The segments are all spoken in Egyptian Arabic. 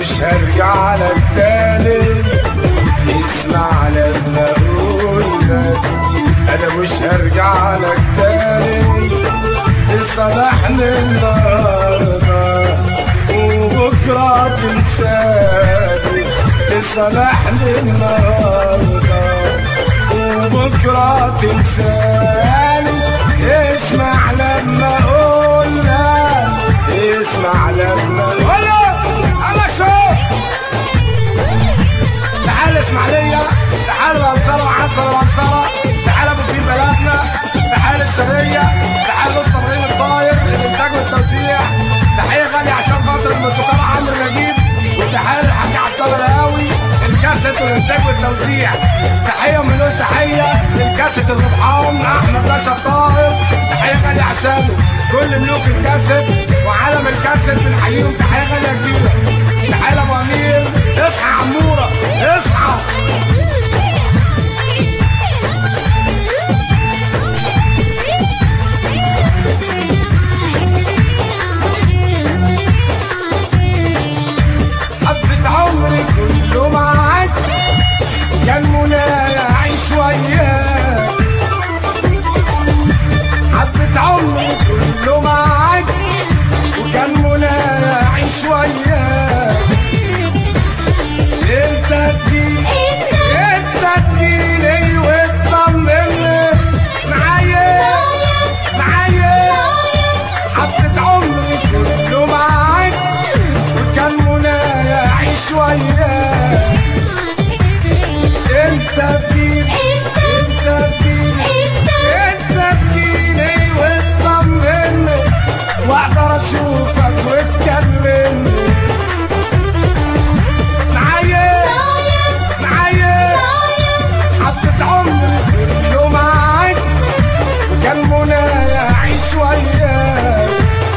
مش هرجع لك تاني اسمع لما اقول لك انا مش هرجع لك تاني تصالحني النهارده وبكره تنساني تصالحني النهارده وبكره تنساني اسمع لما اقول لك اسمع لما اقول لك انا شوف تعال اسماعيليه تعال الانصاره وعنصر الانصاره تعال ابو فيل بلدنا تعال الشرقيه تعال لطفي ابراهيم الطاير الانتاج والتوزيع تحيه غاليه عشان خاطر الموسيقار عمرو نجيب وتحيه للحاج عبد الله القهوي الكاسيت والانتاج والتوزيع تحيه ومليون تحيه للكاسيت الربحان احمد باشا الطاهر تحيه غاليه عشانه كل ملوك الكاسيت وعالم الكاسيت بنحييهم تحيه غاليه كبيره تحيه لابو امير اصحى يا عموره اصحى حبة عمري كله معاك كان منايا اعيش وياك حبة عمري كله معاك وكان منايا اعيش وياك انت تجيني انت تجيني وتطمني معايا معايا حبة عمري كله معاك وكان منايا اعيش وياك انت تجيني انت تجيني انت تجيني وتطمني واقدر اشوفك وتكلمني معايا معايا حبة عمري كله معاك وكان منايا اعيش وياك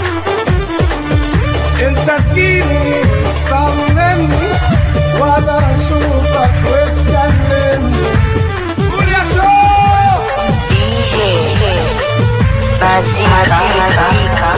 انت تجيني طمني واقدر اشوفك وتكلمني قول يا شوق DJ Bazika.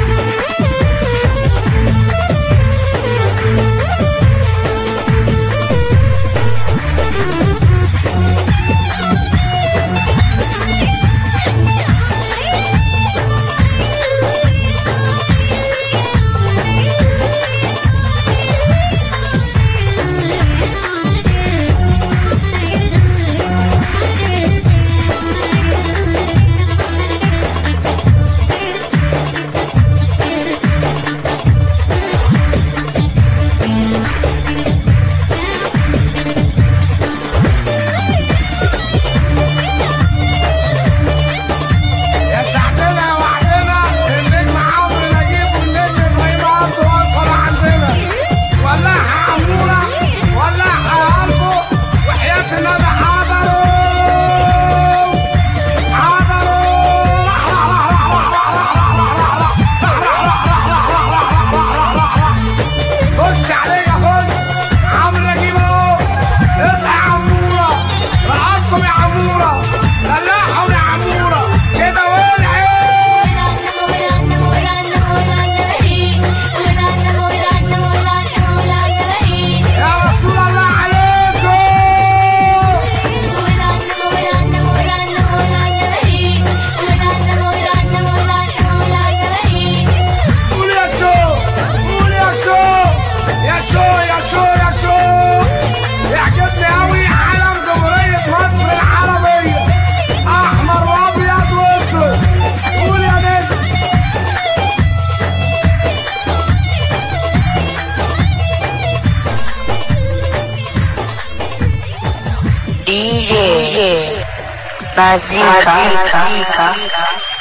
يا سعدنا وعدنا النجم عمرو نجيب والنجم ابراهيم عبد واقفه عندنا ولعها عموره ولعها قلبه وحياه النبي حضروا حضروا خش عليا خش عمرو نجيب اهو اصحى يا عموره رقصهم يا عموره دلعهم يا عموره كده ولعت يا رسول الله عليكم قول يا شو قول يا شو يا شو يا شو يا شو يعجبني قوي علم جمهورية مصر العربية أحمر وأبيض وأسود قول يا نجم DJ Bazika.